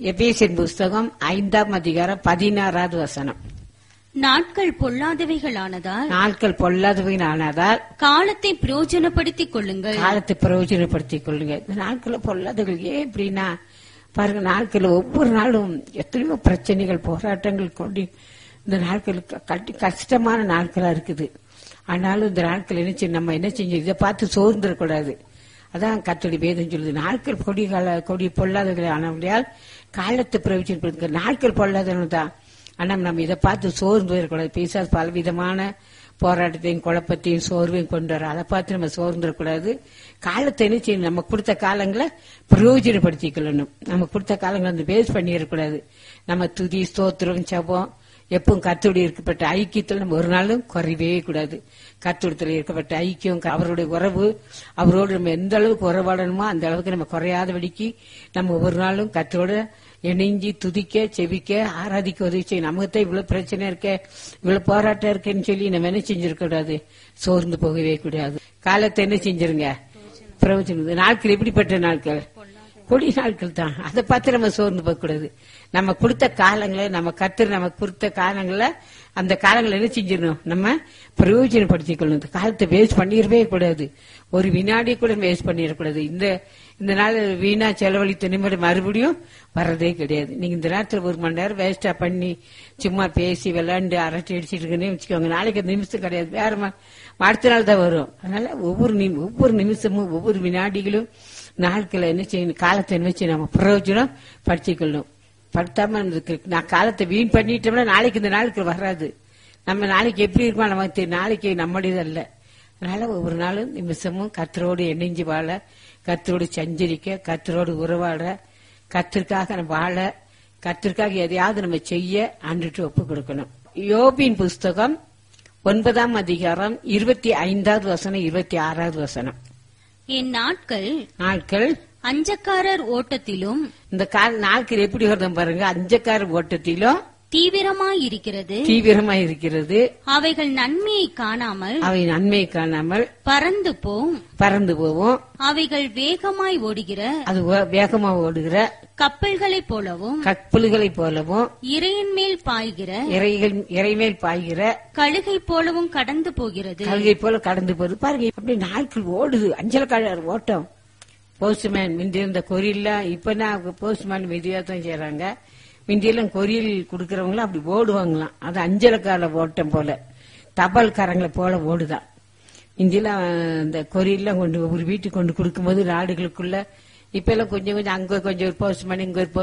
Ephesian புஸ்தகம் ஐந்தாம் அதிகாரம் பதினாறாவது வசனம் நாட்கள் பொல்லாதவைகளானதால் நாட்கள் பொல்லாதவையானதால் காலத்தை பிரயோஜனப்படுத்திக் கொள்ளுங்கள் காலத்தை பிரயோஜனப்படுத்திக் கொள்ளுங்க இந்த நாட்கள பொல்லாதவர்கள் ஏன் இப்படின்னா பாருங்க நாட்கள் ஒவ்வொரு நாளும் எத்தனையோ பிரச்சனைகள் போராட்டங்கள் கொண்டு இந்த நாட்கள் க- கட்டி கஷ்டமான நாட்களா இருக்குது ஆனாலும் இந்த நாட்கள் என்ன செய்ய நம்ம என்ன செஞ்சு இதை பார்த்து சோர்ந்துடக்கூடாது அதான் கத்தோடி வேதம் சொல்லுது நாட்கள் கொடி கால கொடி பொல்லாதவர்கள் ஆனவர்களால் காலத்தை பிரயோஜனப்படுத்துங்க நாட்கள் பொல்லாதவர்கள் தான் ஆனா நம்ம இதை பார்த்து சோர்ந்து வரக்கூடாது பேசாத பலவிதமான போராட்டத்தையும் குழப்பத்தையும் சோர்வையும் கொண்டு வர அதை பார்த்து நம்ம சோர்ந்துடக்கூடாது காலத்தை என்ன செய்யணும் நம்ம கொடுத்த காலங்களை பிரயோஜனப்படுத்திக்கொள்ளணும் நம்ம கொடுத்த காலங்களை வந்து வேஸ்ட் பண்ணிடக்கூடாது நம்ம துதி ஸ்தோத்திரம் ஜெபம் எப்பவும் கத்தோடு இருக்கப்பட்ட ஐக்கியத்தில் நம்ம ஒரு நாளும் குறையவே கூடாது கத்தோடத்தில் இருக்கப்பட்ட ஐக்கியம் அவருடைய உறவு அவரோடு நம்ம எந்த அளவுக்கு உறவாடணுமோ அந்த அளவுக்கு நம்ம குறையாதபடிக்கு நம்ம ஒவ்வொரு நாளும் கத்தோட இணைஞ்சி துதிக்க செவிக்க ஆராதிக்க உதவி செய்யும் நமக்கு இவ்வளவு பிரச்சனை இருக்க இவ்வளவு போராட்டம் இருக்கேன்னு சொல்லி நம்ம என்ன செஞ்சிருக்க கூடாது சோர்ந்து போகவே கூடாது காலத்தை என்ன செஞ்சிருங்க பிரவச்சனம் நாட்கள் எப்படிப்பட்ட நாட்கள் கொடி நாட்கள் தான் அதை பார்த்து நம்ம சோர்ந்து போக கூடாது நம்ம கொடுத்த காலங்களை நம்ம கத்து நமக்கு கொடுத்த காலங்களை அந்த காலங்களை என்ன செஞ்சிடணும் நம்ம பிரயோஜனப்படுத்திக் கொள்ளணும் இந்த காலத்தை வேஸ்ட் பண்ணிடவே கூடாது ஒரு வினாடி கூட வேஸ்ட் பண்ணிடக்கூடாது இந்த இந்த நாள் வீணா செலவழித்த நிமிடம் மறுபடியும் வர்றதே கிடையாது நீங்க இந்த நேரத்துல ஒரு மணி நேரம் வேஸ்டா பண்ணி சும்மா பேசி விளையாண்டு அரட்டை அடிச்சிட்டு இருக்கேன்னு வச்சுக்கோங்க நாளைக்கு அந்த நிமிஷம் கிடையாது வேற ம- அடுத்த நாள் தான் வரும் அதனால ஒவ்வொரு நிமி- ஒவ்வொரு நிமிஷமும் ஒவ்வொரு வினாடிகளும் நாட்களை என்ன செய்யணும் காலத்தை என்ன வச்சு நம்ம பிரயோஜனம் படுத்திக்கொள்ளணும் படுத்தாம இதுக்கு நான் காலத்தை வீண் பண்ணிட்டோம்னா நாளைக்கு இந்த நாளுக்கு வராது நம்ம நாளைக்கு எப்படி இருக்கோம் நமக்கு தெரியும். நாளைக்கு நம்முடையது அல்ல அதனால ஒவ்வொரு நாளும் நிமிஷமும் கத்தரோடு இணைஞ்சு வாழ கத்தரோடு சஞ்சரிக்க கத்தரோடு உறவாட கத்திற்காக நம்ம வாழ கத்திற்காக எதையாவது நம்ம செய்ய அன்றுட்டு ஒப்பு கொடுக்கணும் யோபின் புஸ்தகம் ஒன்பதாம் அதிகாரம் இருபத்தி ஐந்தாவது வசனம் இருபத்தி ஆறாவது வசனம் என் நாட்கள் நாட்கள் அஞ்சக்காரர் ஓட்டத்திலும் இந்த கால நாட்கள் எப்படி வருதும் பாருங்க அஞ்சக்கார ஓட்டத்திலும் தீவிரமாயிருக்கிறது தீவிரமா இருக்கிறது அவைகள் நன்மையை காணாமல் அவை நன்மை காணாமல் பறந்து போம் பறந்து போவோம் அவைகள் வேகமாய் ஓடுகிற அது வே- வேகமா ஓடுகிற கப்பல்களைப் போலவும் கப்பல்களைப் போலவும் இறையின் மேல் பாய்கிற இறைகள் இறைமேல் பாய்கிற கழுகை போலவும் கடந்து போகிறது கல்கை போல கடந்து போகுது பாருங்க அப்படி நாட்கள் ஓடுது அஞ்சல் காழர் ஓட்டம் போஸ்ட்மேன் முந்தி இருந்த கொரியெல்லாம் இப்ப போஸ்ட்மேன் மெதுவா தான் செய்யறாங்க முந்தியெல்லாம் கொரியல் கொடுக்கறவங்களாம் அப்படி ஓடுவாங்களாம் அது அஞ்சலக்கால ஓட்டம் போல தபால்காரங்களை போல ஓடுதான் இந்தியெல்லாம் இந்த கொரியெல்லாம் கொண்டு ஒரு வீட்டுக்கு கொண்டு கொடுக்கும்போது நாடுகளுக்குள்ள இப்ப எல்லாம் கொஞ்சம் கொஞ்சம் அங்க கொஞ்சம் ஒரு போஸ்ட்மேன் இங்க ஒரு